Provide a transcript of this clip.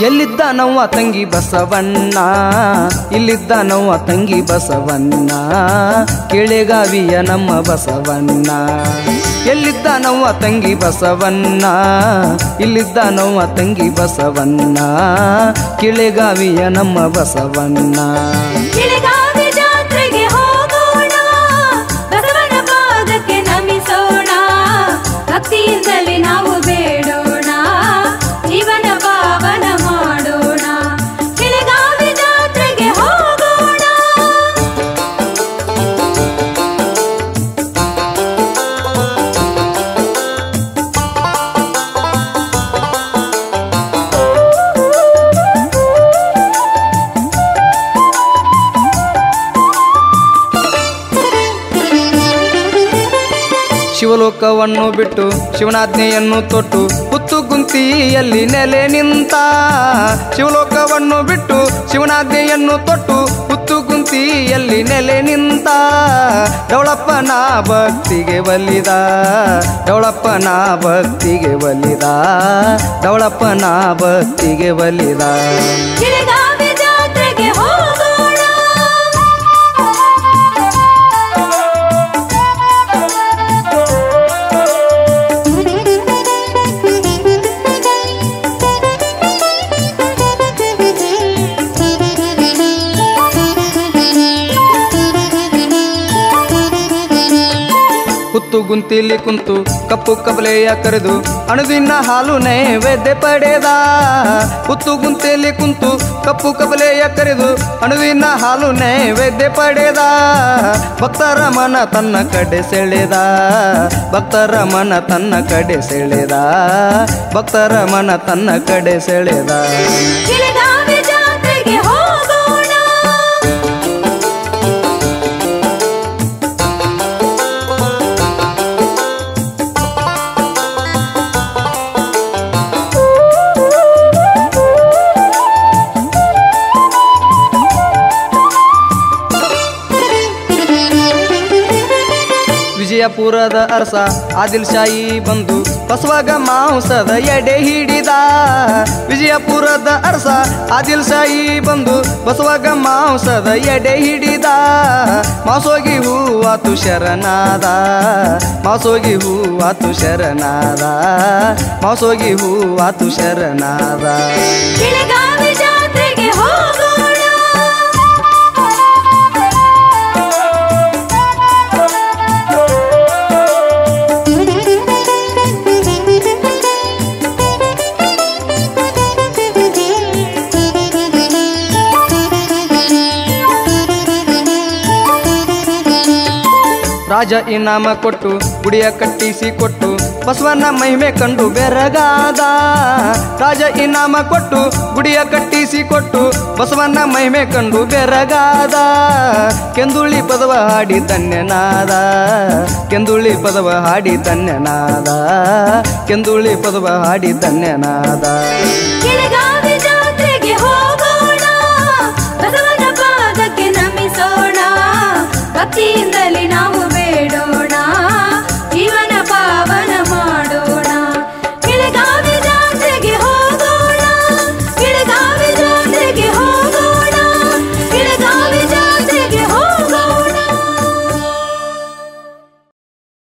ಎಲ್ಲಿದ್ದ ನವ್ವ ತಂಗಿ ಬಸವಣ್ಣ ಇಲ್ಲಿದ್ದ ನವ್ವ ತಂಗಿ ಬಸವಣ್ಣ ಕೆಳೆಗಾವಿಯ ನಮ್ಮ ಬಸವಣ್ಣ ಎಲ್ಲಿದ್ದ ನವ್ವ ತಂಗಿ ಬಸವಣ್ಣ ಇಲ್ಲಿದ್ದ ನವ್ವ ತಂಗಿ ಬಸವಣ್ಣ ಕೆಳೆಗಾವಿಯ ನಮ್ಮ ಬಸವಣ್ಣ ಬೆಳಗಾವಿ ಜಾತ್ರೆಗೆ ಹೋಗೋಣ ಬಸವನ ಪಾದಕ್ಕೆ ನಮಿಸೋಣ ಭಕ್ತಿಯಿಂದಲೇ ನಾವು ಬೇಡೋಣ ಜೀವನ ಪಾವನ ಮಾಡೋಣ ಬೆಳಗಾವಿ ಜಾತ್ರೆಗೆ ಹೋಗೋಣ ಶಿವಲೋಕವನ್ನು ಬಿಟ್ಟು ಶಿವನಾಜ್ಞೆಯನ್ನು ತೊಟ್ಟು ಹುತ್ತು ಗುಂತಿಯಲ್ಲಿ ನೆಲೆ ನಿಂತ ಶಿವಲೋಕವನ್ನು ಬಿಟ್ಟು ಶಿವನಾಜ್ಞೆಯನ್ನು ತೊಟ್ಟು ಹುತ್ತು ಗುಂತಿಯಲ್ಲಿ ನೆಲೆ ನಿಂತ ಡೌಳಪ್ಪನ ಭಕ್ತಿಗೆ ಒಲಿದ ಡೌಳಪ್ಪನ ಭಕ್ತಿಗೆ ಒಲಿದ ಡೌಳಪ್ಪನ ಭಕ್ತಿಗೆ ಒಲಿದ ಬೆಳಗಾವಿ ಜಾತ್ರೆಗೆ ಹೋಗೋಣ ಹುತ್ತು ಗುಂತಿಲಿ ಕುಂತು ಕಪ್ಪು ಕಬಲೆಯ ಕರೆದು ಅಣುವಿನ ಹಾಲು ನೈವೇದ್ಯ ಪಡೆದ ಹುತ್ತು ಗುಂತಿಲಿ ಕುಂತು ಕಪ್ಪು ಕಬಲೆಯ ಕರೆದು ಅಣುವಿನ ಹಾಲು ನೈವೇದ್ಯ ಪಡೆದ ಭಕ್ತರ ಮನ ತನ್ನ ಕಡೆ ಸೆಳೆದ ಭಕ್ತರ ಮನ ತನ್ನ ಕಡೆ ಸೆಳೆದ ಭಕ್ತರ ಮನ ತನ್ನ ಕಡೆ ಸೆಳೆದ ಬೆಳಗಾವಿ ಜಾತ್ರೆಗೆ ಹೋಗೋಣ ವಿಜಯಪುರದ ಅರಸ ಆದಿಲ್ ಶಾಹಿ ಬಂದು ಬಸವಾಗ ಮಾಂಸದ ಎಡೆ ಹಿಡಿದ ವಿಜಯಪುರದ ಅರಸ ಆದಿಲ್ ಶಾಹಿ ಬಂದು ಬಸವಾಗ ಮಾಂಸದ ಎಡೆ ಹಿಡಿದ ಮಾಸೋಗಿ ಹೂವಾತು ಶರಣಾದ ಮಾಸೋಗಿ ಹೂವಾತು ಶರಣಾದ ಮಾಸೋಗಿ ಹೂವಾತು ಶರಣಾದ ಬೆಳಗಾವಿ ಜಾತ್ರೆಗೆ ಹೋಗೋಣ ರಾಜ ಇನಾಮ ಕೊಟ್ಟು ಗುಡಿಯ ಕಟ್ಟಿಸಿ ಕೊಟ್ಟು ಬಸವನ ಮಹಿಮೆ ಕಂಡು ಬೆರಗಾದ ರಾಜ ಇನಾಮ ಕೊಟ್ಟು ಗುಡಿಯ ಕಟ್ಟಿಸಿ ಕೊಟ್ಟು ಬಸವನ ಮಹಿಮೆ ಕಂಡು ಬೆರಗಾದ ಕೆಂದುಳಿ ಪದವ ಹಾಡಿ ಧನ್ಯನಾದ ಕೆಂದುಳಿ ಪದವ ಹಾಡಿ ಧನ್ಯನಾದ ಕೆಂದುಳಿ ಪದವ ಹಾಡಿ ಧನ್ಯನಾದ ಬೆಳಗಾವಿ ಜಾತ್ರೆಗೆ ಹೋಗೋಣ ಬಸವನ ಪಾದಕ್ಕೆ ನಮಿಸೋಣ ಭಕ್ತಿಯಿಂದ